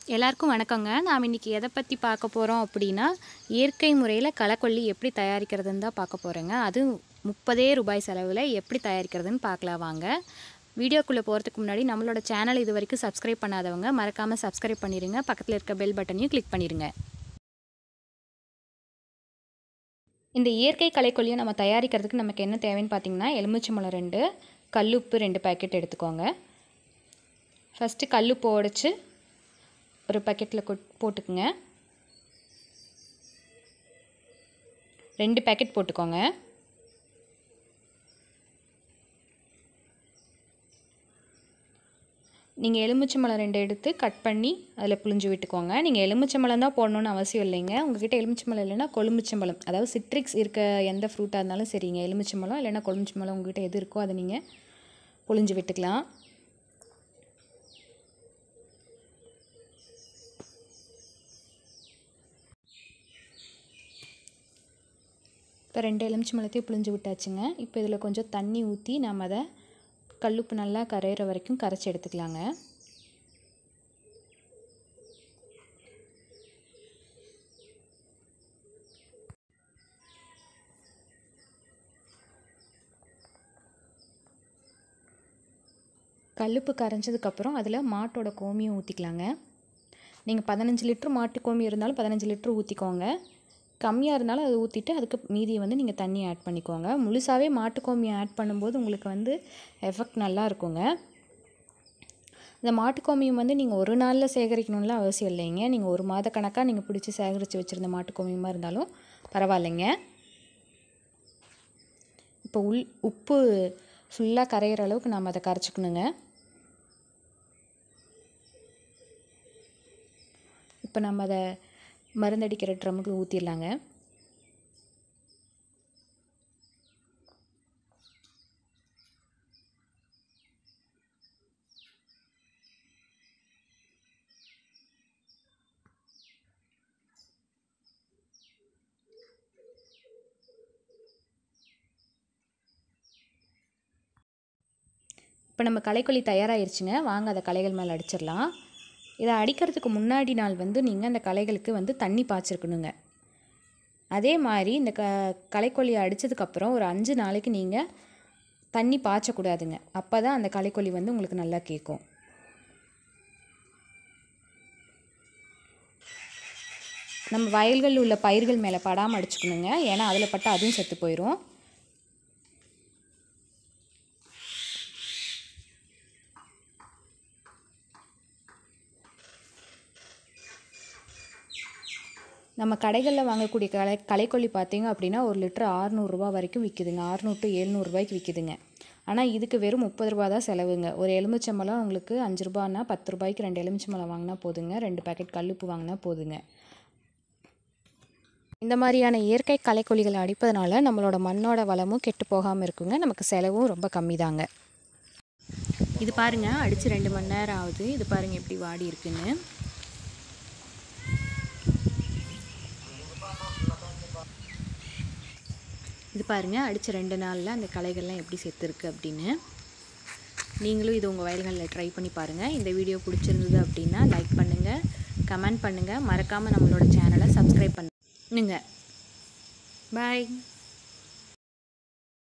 எல்லாருக்கும் வணக்கங்க நாம் இன்றைக்கி எதை பற்றி பார்க்க போகிறோம் அப்படின்னா இயற்கை முறையில் களக்கொல்லி எப்படி தயாரிக்கிறதுன்னு தான் பார்க்க போகிறேங்க அது முப்பதே ரூபாய் செலவில் எப்படி தயாரிக்கிறதுன்னு பார்க்கலாம் வாங்க வீடியோக்குள்ளே போகிறதுக்கு முன்னாடி நம்மளோட சேனல் இது வரைக்கும் சப்ஸ்கிரைப் பண்ணாதவங்க மறக்காமல் சப்ஸ்கிரைப் பண்ணிடுங்க பக்கத்தில் இருக்க பெல் பட்டனையும் கிளிக் பண்ணிடுங்க இந்த இயற்கை களைக்கொல்லியை நம்ம தயாரிக்கிறதுக்கு நமக்கு என்ன தேவைன்னு பார்த்தீங்கன்னா எலுமிச்சம்பழம் ரெண்டு கல்லுப்பு ரெண்டு பேக்கெட் எடுத்துக்கோங்க ஃபஸ்ட்டு கல்லுப்பு உடச்சி ஒரு பேக்கெட்டில் கொட் போட்டுக்குங்க ரெண்டு பேக்கெட் போட்டுக்கோங்க நீங்கள் எலுமிச்சம்பழம் ரெண்டு எடுத்து கட் பண்ணி அதில் புழிஞ்சு விட்டுக்கோங்க நீங்கள் எலுமிச்சம்பழம் தான் போடணுன்னு அவசியம் இல்லைங்க உங்ககிட்ட எலுமிச்சம்பழம் இல்லைன்னா கொழுமிச்சம்பழம் அதாவது சிட்ரிக்ஸ் இருக்க எந்த ஃப்ரூட்டாக இருந்தாலும் சரிங்க எலுமிச்சம்பழம் இல்லைன்னா கொழுமிச்சம்பழம் உங்ககிட்ட எது இருக்கோ அதை நீங்கள் புழிஞ்சு விட்டுக்கலாம் இப்போ ரெண்டு எலுமிச்சம்பழத்தையும் புழிஞ்சு விட்டாச்சுங்க இப்போ இதில் கொஞ்சம் தண்ணி ஊற்றி நம்ம அதை கல்லுப்பு நல்லா கரையிற வரைக்கும் கரைச்சி எடுத்துக்கலாங்க கல்லுப்பு கரைஞ்சதுக்கப்புறம் அதில் மாட்டோட கோமியம் ஊற்றிக்கலாங்க நீங்கள் பதினஞ்சு லிட்ரு மாட்டு கோமி இருந்தாலும் பதினஞ்சு லிட்ரு ஊற்றிக்கோங்க கம்மியாக இருந்தாலும் அதை ஊற்றிட்டு அதுக்கு மீதியை வந்து நீங்கள் தண்ணி ஆட் பண்ணிக்கோங்க முழுசாகவே மாட்டுக்கோமியை ஆட் பண்ணும்போது உங்களுக்கு வந்து எஃபெக்ட் நல்லா இருக்குங்க இந்த மாட்டுக்கோமியம் வந்து நீங்கள் ஒரு நாளில் சேகரிக்கணும்லாம் அவசியம் இல்லைங்க நீங்கள் ஒரு மாத கணக்காக நீங்கள் பிடிச்சி சேகரித்து வச்சுருந்த மாட்டுக்கோமியமாக இருந்தாலும் பரவாயில்லைங்க இப்போ உள் உப்பு ஃபுல்லாக கரையிற அளவுக்கு நாம் அதை கரைச்சிக்கணுங்க இப்போ நம்ம அதை மருந்தடிக்கிற ட்ரம்முக்கு ஊற்றிடலாங்க இப்போ நம்ம களைக்கொல்லி தயாராகிருச்சுங்க வாங்க அதை களைகள் மேலே அடிச்சிடலாம் இதை அடிக்கிறதுக்கு முன்னாடி நாள் வந்து நீங்கள் அந்த களைகளுக்கு வந்து தண்ணி பாய்ச்சிருக்கணுங்க அதே மாதிரி இந்த க களைக்கொல்லியை அடித்ததுக்கப்புறம் ஒரு அஞ்சு நாளைக்கு நீங்கள் தண்ணி பாய்ச்சக்கூடாதுங்க அப்போ தான் அந்த களைக்கொல்லி வந்து உங்களுக்கு நல்லா கேட்கும் நம்ம வயல்களில் உள்ள பயிர்கள் மேலே படாமல் அடிச்சுக்கணுங்க ஏன்னா அதில் பட்டால் அதுவும் செத்து போயிடும் நம்ம கடைகளில் வாங்கக்கூடிய கலை களைக்கொல்லி பார்த்தீங்க அப்படின்னா ஒரு லிட்டர் ஆறுநூறுரூவா வரைக்கும் விற்கிதுங்க ஆறுநூறு டு எழுநூறுபாய்க்கு விற்கிதுங்க ஆனால் இதுக்கு வெறும் முப்பது ரூபா தான் செலவுங்க ஒரு எலுமிச்சம்பழம் உங்களுக்கு அஞ்சு ரூபான்னா பத்து ரூபாய்க்கு ரெண்டு எலுமிச்சம்பழம் வாங்கினா போதுங்க ரெண்டு பேக்கெட் கல்லுப்பு வாங்கினா போதுங்க இந்த மாதிரியான இயற்கை களைக்கொல்லிகளை அடிப்பதனால நம்மளோட மண்ணோட வளமும் கெட்டு போகாமல் இருக்குங்க நமக்கு செலவும் ரொம்ப கம்மி தாங்க இது பாருங்கள் அடித்து ரெண்டு மணி நேரம் ஆகுது இது பாருங்கள் எப்படி வாடி இருக்குன்னு இது பாருங்கள் அடித்த ரெண்டு நாளில் அந்த களைகள்லாம் எப்படி செத்துருக்கு அப்படின்னு நீங்களும் இது உங்கள் வயல்களில் ட்ரை பண்ணி பாருங்கள் இந்த வீடியோ பிடிச்சிருந்தது அப்படின்னா லைக் பண்ணுங்கள் கமெண்ட் பண்ணுங்கள் மறக்காமல் நம்மளோட சேனலை சப்ஸ்கிரைப் பண்ணுங்க பாய்